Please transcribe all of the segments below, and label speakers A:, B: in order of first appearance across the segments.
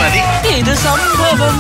A: ശ്രീമതി
B: ഇത് സംഭവം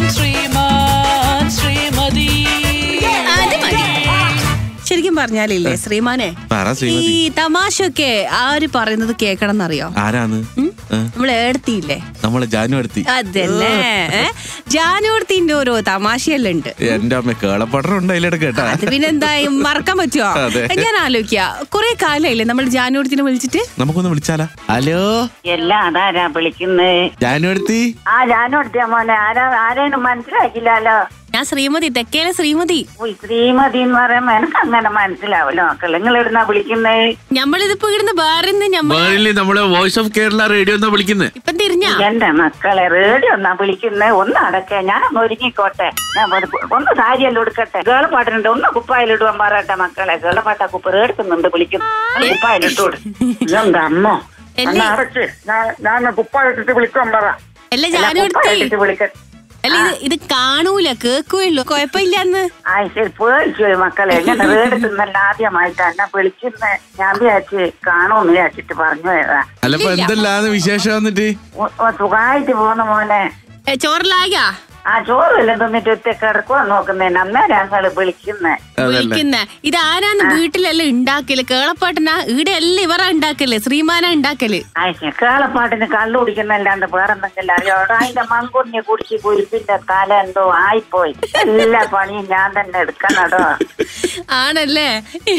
B: ശ്രീമാൻ ശ്രീമതി
C: അത് മതി ശരിക്കും പറഞ്ഞാലില്ലേ ശ്രീമാനെ
D: പറ
C: ഈ
D: ശ്രീമതി
C: തമാശയൊക്കെ ആര് പറയുന്നത് കേക്കണം എന്നറിയോ
D: ആരാന്ന് ഏ?
C: നമ്മൾ ഏടത്തിയില്ലേ
D: നമ്മളെ ജാനു അടുത്തി
C: അതല്ലേ ജാനൂർത്തിന്റെ ഓരോ തമാശയെല്ലാം ഉണ്ട്
D: എന്റെ അമ്മ കേളപ്പടം ഉണ്ട് അതിലിടക്ക് കേട്ടാ
C: അത് പിന്നെ എന്തായും മറക്കാൻ പറ്റുമോ
D: അതെ.
C: ഞാൻ ആലോചിക്ക കുറെ കാലമായില്ലേ നമ്മൾ ജാനൂർത്തിനെ വിളിച്ചിട്ട്
D: നമുക്കൊന്ന് വിളിച്ചാലാ ഹലോ
E: എല്ലാം അതാരാ വിളിക്കുന്നേ
D: ജാനു അടുത്തി
E: ആ ഞാനോടുത്തിയ മോനെ ആരാ ആരാണ് മനസ്സിലാക്കില്ലല്ലോ
C: ഞാൻ ശ്രീമതി തെക്കേലെ ശ്രീമതി
E: ഉയ്, ശ്രീമതി എന്ന് പറയുമ്പോ എനിക്ക് അങ്ങനെ മനസ്സിലാവല്ലോ മക്കൾ നിങ്ങൾ എവിടുന്നാ വിളിക്കുന്നേ
C: നമ്മളിതിപ്പോ ഇവിടുന്ന് വേറെ നമ്മൾ
D: വേറില്ലേ നമ്മളെ വോയിസ് ഓഫ് കേരള റേഡിയോ എന്നാ വിളിക്കുന്നത്
C: ഇപ്പം തിരിഞ്ഞ
E: എന്റെ മക്കളെ റേഡിയോ ഒന്നാ വിളിക്കുന്നേ ഒന്ന് അടക്കേ ഞാൻ ഒന്ന് ഒരുങ്ങിക്കോട്ടെ ഞാൻ ഒരു- ഒന്ന് സാരിയെല്ലാം എടുക്കട്ടെ കേളപ്പാട്ടിനുണ്ട് ഒന്ന് കുപ്പായിലിടുവാൻ പറയട്ടെ മക്കളെ കേളപ്പാട്ട കുപ്പ റേടുക്കുന്നുണ്ട് വിളിക്കുന്നു ഒന്ന് കുപ്പായിലിട്ടോട് എന്താ അമ്മോ
C: എന്നെ-
E: എന്നാ അടച്ച് ഞാൻ ഞാൻ കുപ്പായിട്ടിട്ട് വിളിക്കാൻ പറ
C: അല്ല
E: അല്ല,
C: ജാനൂർത്തി
E: കുപ്പായിട്ടിട്ട് വിളിക്കട്ടെ
C: അല്ല ഇത് ഇത് കാണൂല കേക്കുള്ളൂ കൊഴപ്പില്ലാന്ന്
E: ആ ശരി പേടിച്ചു പോയി മക്കളെ എങ്ങനെ റേഡെത്തുന്നല്ല ആദ്യമായിട്ട് എന്നെ വിളിക്കുന്ന ഞാൻ വിചാരിച്ച് കാണുമെന്ന് വിചാരിച്ചിട്ട് പറഞ്ഞു പോയതാ
D: അല്ലപ്പോ എന്തെല്ലാന്ന് വിശേഷം വന്നിട്ട്
E: ഓ, ഓ, സുഖമായിട്ട് പോന്ന മോനെ
C: ഏ, ചോറിലാകാ
E: ആ ചോറുമെല്ലാം തിന്നിട്ട് ഒറ്റ കിടക്കുവാൻ നോക്കുന്നേന് അന്നേരം ഞങ്ങള് വിളിക്കുന്നേ
C: വിളിക്കുന്ന ഇത് ആരാന്ന് വീട്ടിലെല്ലാം ഉണ്ടാക്കല് കേളപ്പാട്ടിനാ ഇവിടെ എല്ലാം ഇവരാ ഉണ്ടാക്കല് ശ്രീമാനാ ഉണ്ടാക്കല്
E: ആയിഷ കേളപ്പാട്ടിന് കള്ളു കുടിക്കുന്നല്ലാണ്ട് വേറെന്തെങ്കിലും അറിയോടോ അതിന്റെ മങ്കുണ്ണി കുടിച്ച് കുരുപ്പിന്റെ തല എന്തോ ആയിപ്പോയി എല്ലാ പണിയും ഞാൻ തന്നെ എടുക്കണടോ
C: ആണല്ലേ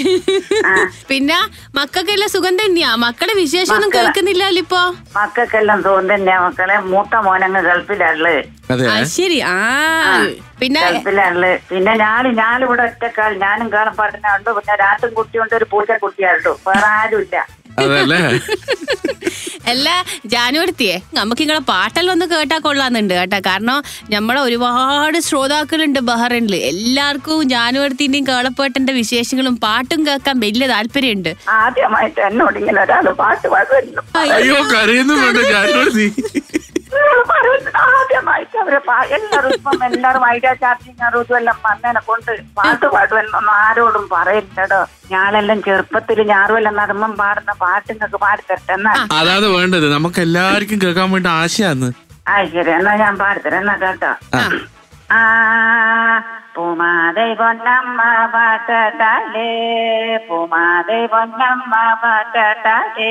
C: പിന്നെ മക്കൾക്കെല്ലാം സുഖം തന്നെയാ മക്കളുടെ വിശേഷം ഒന്നും കേൾക്കുന്നില്ലല്ലോ ഇപ്പൊ
E: മക്കൾക്കെല്ലാം തോന്നുന്നെ മക്കളെ മൂത്ത മോനങ്ങ് ഗൾഫിലുള്ളു
D: അതെ
C: ആ, ശരി ആ പിന്നെ
E: ഗൾഫിലുള്ളു പിന്നെ ഞാൻ ഞാനിവിടെ ഒറ്റക്കാൾ ഞാനും കേളപ്പാട്ടിനുണ്ട് പിന്നെ രാത്തും കുട്ടിയുണ്ട് ഒരു പൂജ കുട്ടിയുണ്ട് വേറെ ആരുമില്ല
D: അതല്ലേ
C: അല്ല ജാനുവടുത്തിയെ നമുക്ക് നിങ്ങളെ പാട്ടെല്ലാം ഒന്ന് കേട്ടാ കൊള്ളാന്നുണ്ട് കേട്ടാ കാരണം നമ്മളെ ഒരുപാട് ശ്രോതാക്കളുണ്ട് ബഹ്റൈനില് എല്ലാവർക്കും ജാനുവടുത്തിന്റെയും കേളപ്പേട്ടന്റെ വിശേഷങ്ങളും പാട്ടും കേൾക്കാൻ വലിയ താല്പര്യമുണ്ട്
E: ആദ്യമായിട്ട് എന്നോട് ഇങ്ങനെ ഒരാൾ പാട്ട് പാടുമല്ലോ
D: അയ്യോ കരയുന്നു വേണ്ട ജാനു അടുത്തി
E: നിങ്ങൾ പറയുന്നത് ആദ്യമായിട്ട് അവരെ പാ- എല്ലാവരും ഇപ്പം എല്ലാവരും ഐഡിയ ചാർജിങ് ഇതും എല്ലാം വന്നതിനെ കൊണ്ട് പാട്ട് പാടുമെന്നൊന്നും ആരോടും പറയില്ലടോ ഞാനെല്ലാം ചെറുപ്പത്തിൽ ഞാറുമെല്ലാം നടുമ്പം പാടുന്ന പാട്ട് നിങ്ങൾക്ക് പാടിത്തരട്ടെ എന്നാ
D: അതാണ് വേണ്ടത് നമുക്ക് എല്ലാവർക്കും കേൾക്കാൻ വേണ്ടി ആശയാന്ന്
E: ആ ശരി എന്നാ ഞാൻ പാടിത്തരാം എന്നാ കേട്ടോ ആ പൂമാതൈ പൊന്നമ്മ പാട്ടേ പൂമാതൈ പൊന്നമ്മ പാട്ടേ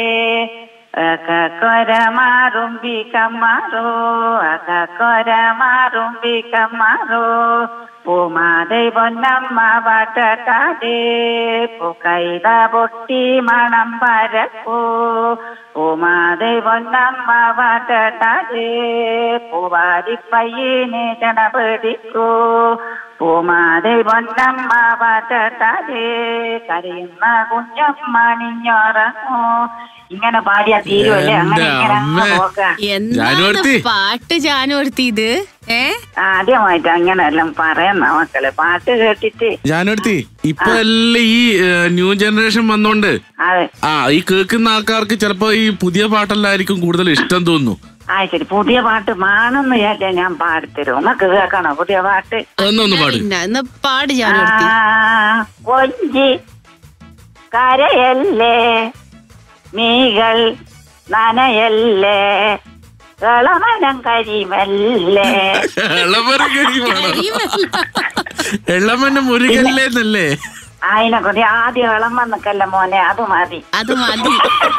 E: അക്കൊര മാറുമ്പി കമ്മാറോ അക്കൊര മാറുമ്പി കമ്മാറോ പൂമാതൈ പൊന്നമ്മ പാട്ടേ പൂക്കൈത പൊട്ടി മണം പരക്കൂ പൂമാതൈ പൊന്നമ്മ പാട്ടേ പൂവാരി പയ്യനെ ജനപിടിക്കൂ പൂമാതൈ പൊന്നമ്മ പാട്ടേ കരയുന്ന കുഞ്ഞമ്മ നിഞ്ഞോറങ്ങൂ ഇങ്ങനെ പാടിയാ തീരുവല്ലേ അങ്ങനെ
D: എന്റെ
E: ഇങ്ങനെ അങ്ങ്
D: അമ്മേ.
E: പോകാം
C: എന്താണ്
D: ജാനുവടുത്തി?
C: പാട്ട് ജാനുവടുത്തി ഇത് ഏ
E: ആദ്യമായിട്ട് അങ്ങനെ എല്ലാം പറയുന്ന മക്കളെ പാട്ട് കേട്ടിട്ട്
D: ജാനു അടുത്തി ഇപ്പൊ എല്ലാം ഈ ന്യൂ ജനറേഷൻ വന്നോണ്ട്
E: അതെ
D: ആ ഈ കേൾക്കുന്ന ആൾക്കാർക്ക് ചിലപ്പോ ഈ പുതിയ പാട്ടല്ലായിരിക്കും കൂടുതൽ ഇഷ്ടം തോന്നുന്നു
E: ആ ശരി പുതിയ പാട്ട് മാണെന്ന് വിചാരിച്ചാ ഞാൻ പാടിത്തരും നിങ്ങൾക്ക് കേൾക്കണോ പുതിയ പാട്ട്
D: അതൊന്നൊന്ന് പാട്
C: പിന്നെ എന്നാ പാട് ജാനുവടുത്തി
E: ആ, കൊഞ്ചി കരയല്ലേ നീകൾ നനയല്ലേ കളമനം കരിമല്ലേ
D: എള്ളമരം എള്ളമന്റെ മുരുകല്ലേന്നല്ലേ
E: അതിനെ കൊണ്ട് ആദ്യം ഇളം വന്നിക്കല്ല മോനെ അത് മതി
C: അത് മതി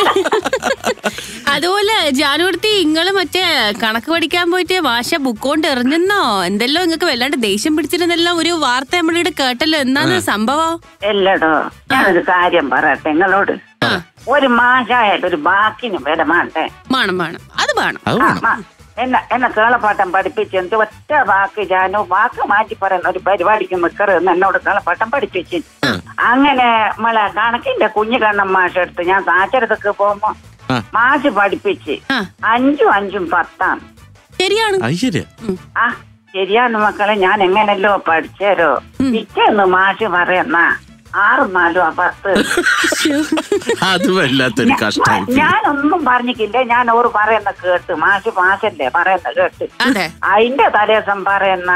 C: അതുപോലെ ജാനുവടുത്തി ഇങ്ങള് മറ്റേ കണക്ക് പഠിക്കാൻ പോയിട്ട് ഭാഷ ബുക്ക് കൊണ്ട് എറിഞ്ഞെന്നോ എന്തെല്ലോ നിങ്ങക്ക് വല്ലാണ്ട് ദേഷ്യം പിടിച്ചിരുന്നല്ലോ ഒരു വാർത്ത നമ്മളിവിടെ കേട്ടല്ലോ എന്നാന്ന് സംഭവം
E: എല്ലടോ ഞാനൊരു കാര്യം പറയട്ടെ നിങ്ങളോട് ഒരു മാഷായിട്ട് ഒരു ബാക്കിന് വില മാട്ടെ
C: വേണം വേണം അത് വേണം
D: അത്
E: ആ,
D: വേണം
E: മാ- എന്നെ എന്നെ കേളപ്പാട്ടം പഠിപ്പിച്ച് എന്ത് ഒറ്റ വാക്ക് ജാനു വാക്ക് മാറ്റി പറയുന്ന ഒരു പരിപാടിക്ക് നിക്കറെന്ന് എന്നോട് കേളപ്പാട്ടം പഠിപ്പിച്ച് അങ്ങനെ നമ്മളെ കണക്കിന്റെ കുഞ്ഞു കണ്ണം മാഷ് എടുത്ത് ഞാൻ സാച്ചരത്തൊക്കെ പോകുമ്പോ
D: ആ.
E: മാഷ് പഠിപ്പിച്ച്
C: ആ.
E: അഞ്ചും അഞ്ചും പത്താം
C: ശരിയാണ്
D: അത് ശരിയാ
E: ആ ശരിയാണ് മക്കളെ ഞാൻ എങ്ങനല്ലോ പഠിച്ചേരോ പിറ്റേന്ന് മാഷ് പറയുന്ന ആറും നാലും ആ പത്ത്
D: അത് വല്ലാത്തൊരു കഷ്ടമായി
E: ഞാനൊന്നും പറഞ്ഞിട്ടില്ല ഞാൻ ഓർ പറയുന്ന കേട്ട് മാഷ് മാഷല്ലേ പറയുന്ന കേട്ട്
C: അതെ
E: അതിന്റെ തലേസം പറയുന്ന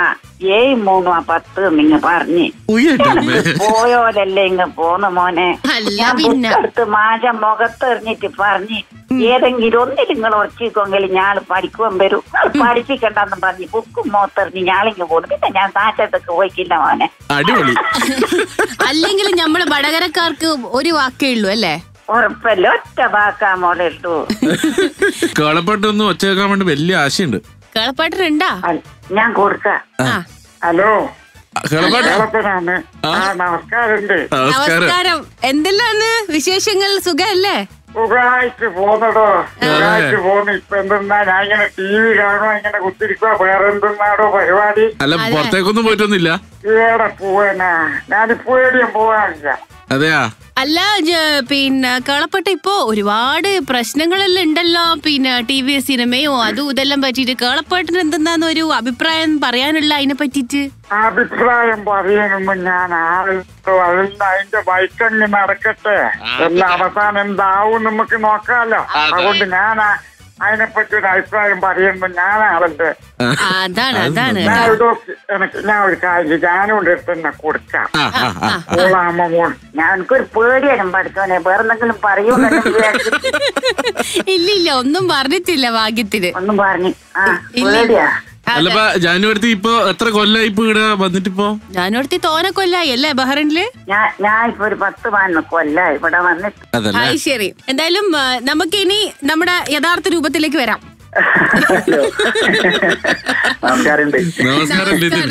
E: ഏയ് മൂന്നും ആ പത്ത് നിങ്ങ പറഞ്ഞ്
D: ഉയ്യട്ടമ്മേ
E: പോയോലല്ലേ ഇങ്ങ പോന്ന മോനെ
C: അല്ല
E: ഞാൻ
C: പിന്നെ.
E: ബുക്കെടുത്ത് മാജ മുഖത്തെറിഞ്ഞിട്ട് പറഞ്ഞ് ഏതെങ്കിലും ഒന്നിൽ നിങ്ങൾ ഉറച്ചിക്കൊങ്കിൽ ഞാൻ പഠിക്കുവാൻ വരും നിങ്ങൾ പഠിപ്പിക്കണ്ടെന്ന് പറഞ്ഞ് ബുക്കും മുഖത്തെറിഞ്ഞ് ഞാളിങ്ങ് പോകുന്നു പിന്നെ ഞാൻ സാറ്റത്തൊക്കെ പോയിക്കില്ല മോനെ
D: അടിപൊളി
C: അല്ലെങ്കിൽ നമ്മള് വടകരക്കാർക്ക് ഒരു വാക്കേ ഉള്ളൂ അല്ലേ
E: ഉറപ്പല്ല ഒറ്റ വാക്കാ മോളെ ഇട്ടു
D: കളപ്പാട്ടൊന്നും ഒച്ച കേൾക്കാൻ വേണ്ടി വലിയ ആശയുണ്ട്
C: കേളപ്പാട്ടിനുണ്ടാ
E: ഞാൻ കൊടുക്കാം
C: ആ
E: ഹലോ
D: കളപ്പാട്ട്
E: കേരളത്തിലാണ് ആ നമസ്കാരമുണ്ട്
D: നമസ്കാരം
C: നമസ്കാരം എന്തെല്ലാണ് വിശേഷങ്ങൾ സുഖല്ലേ
E: സുഖമായിട്ട് പോന്നടോ സുഖമായിട്ട് പോന്ന് ഇപ്പൊ എന്തെന്നാ ഞാൻ ഇങ്ങനെ ടി വി കാണുക ഇങ്ങനെ കുത്തിരിക്കുക വേറെ എന്തെന്നാടോ പരിപാടി
D: അല്ല പുറത്തേക്കൊന്നും പോയിട്ടൊന്നുമില്ല
E: ഏടെ പോവാനാ ഞാനിപ്പോ എവിടെയും പോവാനില്ല
D: അതെയാ
C: അല്ല ജ- പിന്നെ കേളപ്പെട്ട ഇപ്പോ ഒരുപാട് പ്രശ്നങ്ങളെല്ലാം ഉണ്ടല്ലോ പിന്നെ ടി വി സിനിമയോ അതും ഇതെല്ലാം പറ്റിയിട്ട് കേളപ്പാട്ടിന് എന്തെന്നാന്ന് ഒരു അഭിപ്രായം പറയാനുള്ള അതിനെ പറ്റിയിട്ട്
E: അഭിപ്രായം പറയാനൊന്നും ഞാൻ ആളിട്ടോ അതിൽ അതിന്റെ ബൈക്കങ്ങ് നടക്കട്ടെ എല്ലാ അവസാനം എന്താവും നമുക്ക് നോക്കാലോ അതുകൊണ്ട് ഞാൻ ആ- അതിനെപ്പറ്റി ഒരു അഭിപ്രായം പറയുമ്പോ ഞാൻ ആളുണ്ട്
C: ആ, അതാണ് അതാണ്
E: ഞാൻ ഒരു എനിക്ക് ഞാൻ ഒരു കാര്യം ഞാനും എടുത്ത് തന്നെ കൊടുക്കാം
D: ആ ആ ആ
E: ഓളാമ മോൾ ഞാനൊരു പേടിയാണ് പഠിച്ചോനെ വേറെ എന്തെങ്കിലും പറയൂന്നല്ലോ വിചാരിച്ചിട്ട്
C: ഇല്ല ഇല്ല ഒന്നും പറഞ്ഞിട്ടില്ല ഭാഗ്യത്തിന്
E: ഒന്നും പറഞ്ഞു ആ
C: ഇല്ല.
E: പേടിയാ
D: അല്ലപ്പ ജാനുവരത്തി ഇപ്പൊ എത്ര കൊല്ലായി ഇപ്പൊ ഇവിടെ വന്നിട്ടിപ്പോ
C: ഞാനോടത്തി തോനെ കൊല്ലായി അല്ലേ ബഹ്റൈനില്
E: ഞാൻ ഞാൻ ഇപ്പൊ ഒരു പത്ത് പതിനൊന്ന് കൊല്ല ഇവിടെ വന്നിട്ട്
D: അതല്ലേ
C: അത് ശരി എന്തായാലും ആ, നമുക്ക് ഇനി നമ്മുടെ യഥാർത്ഥ രൂപത്തിലേക്ക് വരാം
E: നമസ്കാരമുണ്ട്
D: നമസ്കാരം ലിതിൻ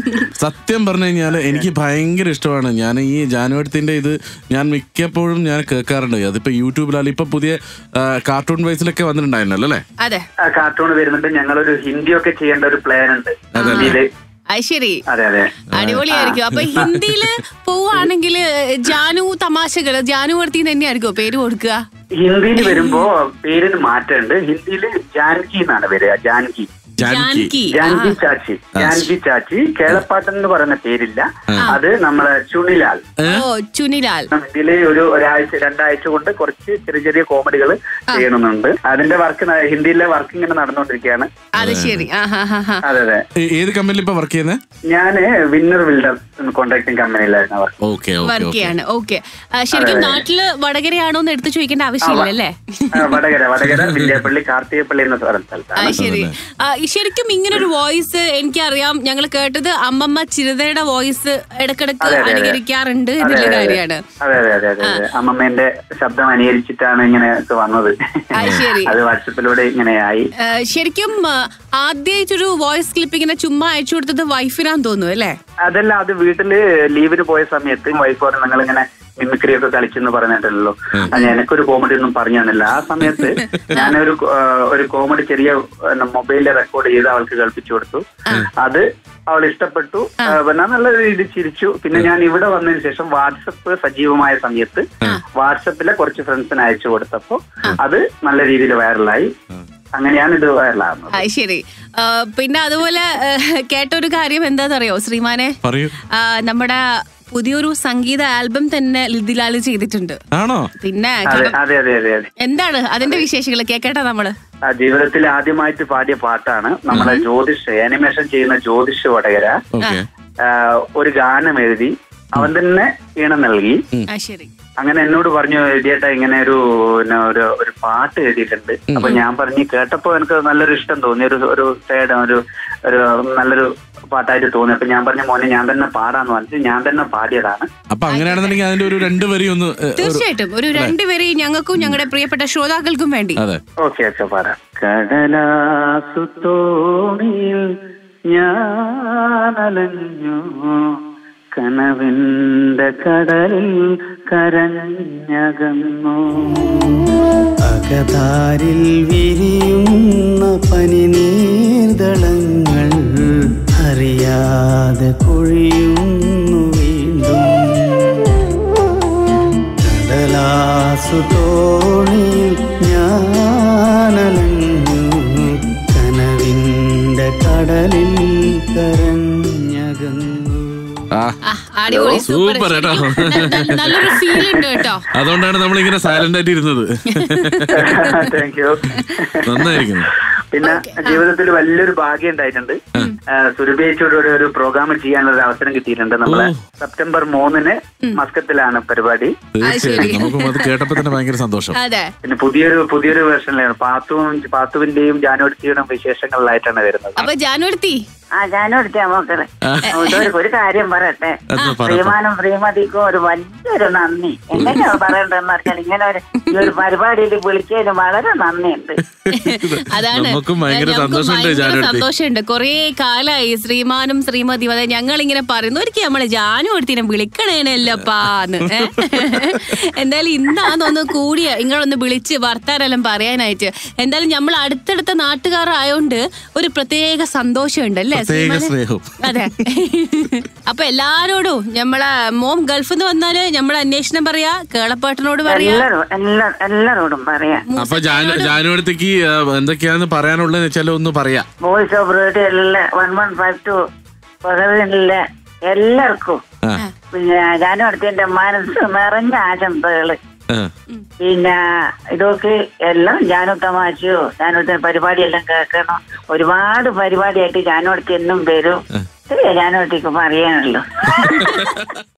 D: സത്യം പറഞ്ഞു കഴിഞ്ഞാല് എനിക്ക് ഭയങ്കര ഇഷ്ടമാണ് ഞാൻ ഈ ജാനുവരത്തിന്റെ ഇത് ഞാൻ മിക്കപ്പോഴും ഞാൻ കേൾക്കാറുണ്ട് അതിപ്പോ യൂട്യൂബിലാലും ഇപ്പൊ പുതിയ കാർട്ടൂൺ വൈസിലൊക്കെ വന്നിട്ടുണ്ടായിരുന്നല്ലോ അല്ലേ
C: അതെ
A: കാർട്ടൂൺ വരുന്നുണ്ട് ഞങ്ങളൊരു ഹിന്ദിയൊക്കെ ചെയ്യേണ്ട ഒരു പ്ലാൻ ഉണ്ട് ഹിന്ദിയില്
C: അത് ശരി
A: അതെ അതെ
C: അടിപൊളിയായിരിക്കും അപ്പൊ ഹിന്ദിയില് പോവാണെങ്കിൽ ജാനു തമാശകള് ജാനു വർത്തി തന്നെയായിരിക്കും പേര് കൊടുക്കുക
A: ഹിന്ദിയിൽ വരുമ്പോ പേരിന് മാറ്റമുണ്ട് ഹിന്ദിയില് ജാൻകി എന്നാണ് വരിക ജാൻകി
D: ജാനകി
A: ജാൻകി ചാച്ചി ജാൻകി ചാച്ചി കേളപ്പാട്ടൻ എന്ന് പറയുന്ന പേരില്ല അത് നമ്മളെ ചുണിലാൽ
C: ഓ ചുനിലാൽ
A: ഹിന്ദിയില് ഒരു ഒരാഴ്ച രണ്ടാഴ്ച കൊണ്ട് കുറച്ച് ചെറിയ ചെറിയ കോമഡികൾ ചെയ്യണമെന്നുണ്ട് അതിന്റെ വർക്ക് ഹിന്ദിയിലെ വർക്ക് ഇങ്ങനെ നടന്നുകൊണ്ടിരിക്കുകയാണ്
C: അത് ശരി ആ ഹാ ഹാ ഹാ
A: അതെ അതെ
D: ഏ- ഏത് കമ്പനിയിൽ ഇപ്പൊ വർക്ക് ചെയ്യുന്നത്
A: ഞാന് വിന്നർ ബിൽഡർ കോൺട്രാക്ടിങ് കമ്പനിയിലായിരുന്നു വർക്ക്
D: ഓക്കെ
C: വർക്ക്
D: ഓക്കെ
C: ചെയ്യാണ് ഓക്കെ ശരിക്കും നാട്ടില് വടകരയാണോ എന്ന് എടുത്തു ചോദിക്കേണ്ട ആവശ്യമില്ല അല്ലേ
A: വടകര വടകര വില്യാപ്പള്ളി കാർത്തികപ്പള്ളി എന്ന സ്ഥലം സ്ഥലത്താണ്
C: ആ ശരി ആ, ഈ ശരിക്കും ഇങ്ങനെ ഒരു വോയിസ് എനിക്കറിയാം ഞങ്ങൾ കേട്ടത് അമ്മമ്മ ചിരതയുടെ വോയിസ് ഇടക്കിടക്ക്
A: അതെ, അതെ.
C: അനുകരിക്കാറുണ്ട്
A: അതെ,
C: എന്നുള്ള
A: അതെ, അതെ.
C: കാര്യമാണ്
A: അതെ അതെ അതെ അതെ അതെ അമ്മമ്മേന്റെ ശബ്ദം അനുകരിച്ചിട്ടാണ് ഇങ്ങനെ ഒക്കെ വന്നത്
C: അത് ശരി.
A: അത് വാട്സപ്പിലൂടെ ഇങ്ങനെ ആയി
C: ആ, ശരിക്കും ആ, ആദ്യമായിട്ടൊരു വോയിസ് ക്ലിപ്പ് ഇങ്ങനെ ചുമ്മാ അയച്ചു കൊടുത്തത് വൈഫിനാന്ന് തോന്നുന്നു അല്ലേ
A: അതല്ല അത് വീട്ടില് ലീവിന് പോയ സമയത്ത് വൈഫ് പറഞ്ഞു നിങ്ങൾ ഇങ്ങനെ മിമിക്രി ഒക്കെ കളിച്ചെന്ന് പറഞ്ഞിട്ടല്ലോ അത് എനിക്കൊരു കോമഡി ഒന്നും പറഞ്ഞു തന്നില്ല ആ സമയത്ത് ഞാനൊരു ആ, ഒരു കോമഡി ചെറിയ മൊബൈലിൽ റെക്കോർഡ് ചെയ്ത് അവൾക്ക് കേൾപ്പിച്ചു കൊടുത്തു അത് അവൾ ഇഷ്ടപ്പെട്ടു ആ, പിന്നെ നല്ല രീതിയിൽ ചിരിച്ചു പിന്നെ ഞാൻ ഇവിടെ വന്നതിന് ശേഷം വാട്സപ്പ് സജീവമായ സമയത്ത് വാട്സപ്പിലെ കുറച്ച് ഫ്രണ്ട്സിന് അയച്ചു കൊടുത്തപ്പോ അത് നല്ല രീതിയിൽ വൈറലായി അങ്ങനെയാണ് ഇത് വൈറലാകുന്നത്
C: അത് ശരി ആ, പിന്നെ അതുപോലെ ആ, കേട്ടൊരു കാര്യം എന്താണെന്നറിയോ ശ്രീമാനെ
D: പറയൂ
C: ആ, നമ്മുടെ പുതിയൊരു സംഗീത ആൽബം തന്നെ ലിതിലാല് ചെയ്തിട്ടുണ്ട്
D: ആണോ
C: പിന്നെ
A: അതെ അതെ അതെ അതെ അതെ
C: എന്താണ് അതിന്റെ വിശേഷങ്ങൾ കേക്കട്ടെ നമ്മള്
A: ആ, ജീവിതത്തിൽ ആദ്യമായിട്ട് പാടിയ പാട്ടാണ് നമ്മളെ ജ്യോതിഷ് ആനിമേഷൻ ചെയ്യുന്ന ജ്യോതിഷ് വടകര
D: ഓക്കെ
A: ആ, ഒരു ഗാനം എഴുതി അവൻ തന്നെ ഈണം നൽകി
C: ആ ശരി
A: അങ്ങനെ എന്നോട് പറഞ്ഞു എഴുതിയേട്ടാ ഇങ്ങനെ ഒരു പിന്നെ ഒരു ഒരു പാട്ട് എഴുതിയിട്ടുണ്ട് അപ്പൊ ഞാൻ പറഞ്ഞു കേട്ടപ്പോ എനിക്ക് നല്ലൊരു ഇഷ്ടം തോന്നി ഒരു ഒരു സൈഡ് ഒരു ഒരു നല്ലൊരു പാട്ടായിട്ട് തോന്നി അപ്പൊ ഞാൻ പറഞ്ഞു മോനെ ഞാൻ തന്നെ പാടാന്ന് പറഞ്ഞു ഞാൻ തന്നെ പാടിയതാണ്
D: അപ്പൊ അങ്ങനെയാണെന്നുണ്ടെങ്കിൽ അതിന്റെ ഒരു രണ്ട് വരി ഒന്ന് ഏ, ഒരു-
C: തീർച്ചയായിട്ടും ഒരു രണ്ടുപേരെയും ഞങ്ങൾക്കും ഞങ്ങളുടെ പ്രിയപ്പെട്ട ശ്രോതാക്കൾക്കും വേണ്ടി
D: അതെ
A: ഓക്കെ ഓക്കെ പാടാം കടലാസു തോണിയിൽ ഞാനലഞ്ഞു കനവിന്റെ കടലിൽ കരഞ്ഞകന്നു
F: അകതാരിൽ വിരിയുന്ന പനിനീർദളങ്ങൾ അറിയാതെ കൊഴിയുന്നു വീണ്ടും കടലാസു തോണിയിൽ ഞാനലഞ്ഞു കനവിന്റെ കടലിൽ കരഞ്ഞകന്നു
D: ആ
C: ആ, അടിപൊളി സൂപ്പർ
D: സൂപ്പർ കേട്ടോ
C: നല്ലൊരു ഫീൽ ഉണ്ട് കേട്ടോ
D: അതുകൊണ്ടാണ് നമ്മൾ ഇങ്ങനെ സൈലന്റ് ആയിട്ട് ഇരുന്നത്
A: താങ്ക് യു
D: നന്നായിരിക്കുന്നു
A: പിന്നെ ജീവിതത്തിൽ വലിയൊരു ഭാഗ്യം ഉണ്ടായിട്ടുണ്ട് സുരഭേച്ചോട് ഒരു ഒരു പ്രോഗ്രാം ചെയ്യാനുള്ള ഒരു അവസരം കിട്ടിയിട്ടുണ്ട് നമ്മളെ സെപ്റ്റംബർ മൂന്നിന് മസ്കത്തിലാണ് പരിപാടി
D: തീർച്ചയായിട്ടും നമുക്കും അത് കേട്ടപ്പോ തന്നെ ഭയങ്കര സന്തോഷം
C: അതെ
A: പിന്നെ പുതിയൊരു പുതിയൊരു വേർഷനിലാണ് പാത്തുവും പാത്തുവിന്റെയും ജാനുവടിയുടെയും വിശേഷങ്ങളിലായിട്ടാണ് വരുന്നത്
C: അപ്പൊ ജാനുവടുത്തി
E: ആ ഞാനും എടുത്തേ മക്കളെ ഒരു ഒരു കാര്യം പറയട്ടെ
D: അത് പറ
E: ശ്രീമാനും ശ്രീമതിക്കും ഒരു വലിയൊരു നന്ദി എങ്ങനെയാ പറയണ്ടെന്ന് പറഞ്ഞാൽ ഇങ്ങനെ ഒരു ഈ ഒരു പരിപാടിയിൽ വിളിച്ചതിന് വളരെ നന്ദിയുണ്ട്
C: അതാണ്
D: നമുക്കും ഭയങ്കര
C: ഞങ്ങൾക്കും
D: സന്തോഷമുണ്ട്
C: ഭയങ്കര
D: ജാനുവടുത്തി.
C: സന്തോഷമുണ്ട് കൊറേ കാലായി ശ്രീമാനും ശ്രീമതിയും അതെ ഞങ്ങൾ ഇങ്ങനെ പറയുന്നു ഒരിക്കൽ നമ്മളെ ജാനു എടുത്തിനെ വിളിക്കണേനല്ലപ്പാന്ന് ഏ? എന്തായാലും ഇന്നാന്നൊന്ന് കൂടിയ നിങ്ങളൊന്ന് വിളിച്ച് വർത്താനെല്ലാം പറയാനായിട്ട് എന്തായാലും നമ്മൾ അടുത്തടുത്ത നാട്ടുകാരായോണ്ട് ഒരു പ്രത്യേക സന്തോഷമുണ്ട് അല്ലേ
D: പ്രത്യേക
C: ശ്രീമാനെ?
D: സ്നേഹം
C: അതെ അപ്പൊ എല്ലാരോടും നമ്മളെ മോം ഗൾഫിൽ നിന്ന് വന്നാല് നമ്മളെ അന്വേഷണം പറയാ കേളപ്പാട്ടനോട് പറയാ
E: എല്ലാരും എല്ലാ എല്ലാരോടും പറയാം
D: അപ്പൊ ജാനു ജാനുവടുത്തേക്ക് എന്തൊക്കെയാന്ന് പറയാനുള്ളത് വെച്ചാൽ ഒന്ന് പറയാ
E: വോയിസ് ഓഫ് റേഡിയോയിലെ വൺ വൺ ഫൈവ് ടു പകലിലെ എല്ലാവർക്കും
D: ആ,
E: പിന്നെ ഞാനും അടുത്തതിന്റെ മനസ്സ് നിറഞ്ഞ ആശംസകള്
D: ആ.
E: പിന്നെ ഇതൊക്കെ എല്ലാം ഞാനും തമാശയോ ഞാനടുത്ത പരിപാടിയെല്ലാം കേൾക്കണം ഒരുപാട് പരിപാടിയായിട്ട് ഞാനും അടുത്ത് എന്നും വരും ഇത്രയേ ഞാനും അടുത്തേക്ക് പറയാനുള്ളൂ